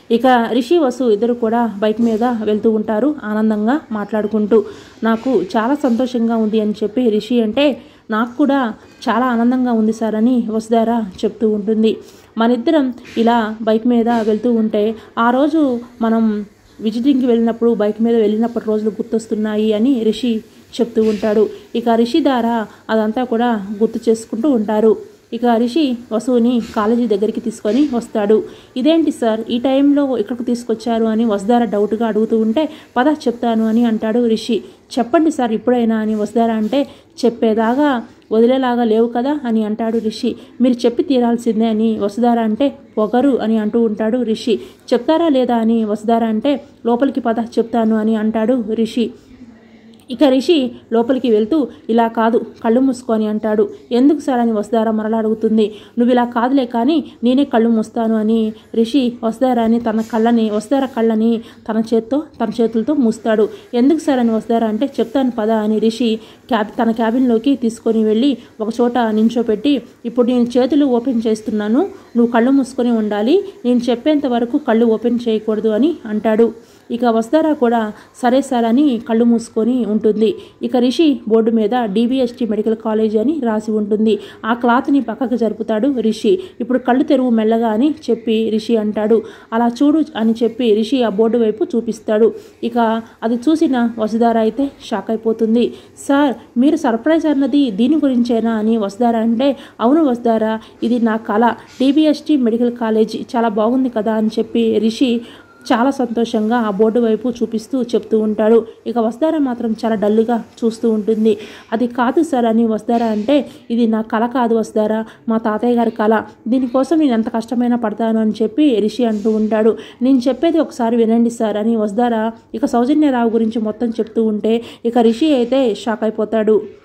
ఇక రిషి వసు ఇద్దరు కూడా బైక్ మీద వెళ్తూ ఉంటారు ఆనందంగా మాట్లాడుకుంటూ నాకు చాలా సంతోషంగా ఉంది అని చెప్పి రిషి అంటే నాకు కూడా చాలా ఆనందంగా ఉంది సార్ అని వసుధార చెప్తూ ఉంటుంది మనిద్దరం ఇలా బైక్ మీద వెళ్తూ ఉంటే ఆ రోజు మనం విజిటింగ్కి వెళ్ళినప్పుడు బైక్ మీద వెళ్ళినప్పటి రోజులు గుర్తొస్తున్నాయి అని రిషి చెప్తూ ఉంటాడు ఇక రిషి ద్వారా అదంతా కూడా గుర్తు చేసుకుంటూ ఉంటారు ఇక రిషి వసువుని కాలేజీ దగ్గరికి తీసుకొని వస్తాడు ఇదేంటి సార్ ఈ టైంలో ఇక్కడికి తీసుకొచ్చారు అని వసుధార డౌట్గా అడుగుతూ ఉంటే పద చెప్తాను అని అంటాడు రిషి చెప్పండి సార్ ఇప్పుడైనా అని వసుధార అంటే చెప్పేదాకా వదిలేలాగా లేవు కదా అని అంటాడు రిషి మీరు చెప్పి తీరాల్సిందే అని వసుధార అంటే పొగరు అని అంటూ ఉంటాడు రిషి చెప్తారా లేదా అని వసుధార అంటే లోపలికి పద చెప్తాను అని అంటాడు రిషి ఇక రిషి లోపలికి వెళ్తూ ఇలా కాదు కళ్ళు మూసుకొని అంటాడు ఎందుకు సార్ అని వస్తారా మరలా అడుగుతుంది నువ్వు ఇలా కాదులే కానీ నేనే కళ్ళు మూస్తాను అని రిషి వస్తారా అని తన కళ్ళని వస్తారా కళ్ళని తన చేత్తో తన చేతులతో మూస్తాడు ఎందుకు సార్ అని వస్తారా అంటే చెప్తాను పద అని రిషి క్యాబ్ తన క్యాబిన్లోకి తీసుకొని వెళ్ళి ఒక చోట నించోపెట్టి ఇప్పుడు నేను చేతులు ఓపెన్ చేస్తున్నాను నువ్వు కళ్ళు మూసుకొని ఉండాలి నేను చెప్పేంత వరకు కళ్ళు ఓపెన్ చేయకూడదు అని అంటాడు ఇక వస్తారా కూడా సరే సార్ అని కళ్ళు మూసుకొని ఉంటుంది ఇక రిషి బోర్డు మీద డిబిఎస్టి మెడికల్ కాలేజ్ అని రాసి ఉంటుంది ఆ క్లాత్ని పక్కకు జరుపుతాడు రిషి ఇప్పుడు కళ్ళు తెరువు మెల్లగా అని చెప్పి రిషి అంటాడు అలా చూడు అని చెప్పి రిషి ఆ బోర్డు వైపు చూపిస్తాడు ఇక అది చూసిన వసుధార అయితే షాక్ అయిపోతుంది సార్ మీరు సర్ప్రైజ్ అన్నది దీని గురించేనా అని వసుధార అంటే అవును వసుధార ఇది నా కళ డిబిఎస్టి మెడికల్ కాలేజ్ చాలా బాగుంది కదా అని చెప్పి రిషి చాలా సంతోషంగా ఆ బోర్డు వైపు చూపిస్తూ చెప్తూ ఉంటాడు ఇక వస్తారా మాత్రం చాలా డల్లుగా చూస్తూ ఉంటుంది అది కాదు సార్ అని వస్తారా అంటే ఇది నా కళ కాదు వస్తారా మా తాతయ్య గారి కళ దీనికోసం నేను ఎంత కష్టమైనా పడతాను అని చెప్పి రిషి అంటూ ఉంటాడు నేను చెప్పేది ఒకసారి వినండి సార్ అని వస్తారా ఇక సౌజన్యరావు గురించి మొత్తం చెప్తూ ఉంటే ఇక రిషి అయితే షాక్ అయిపోతాడు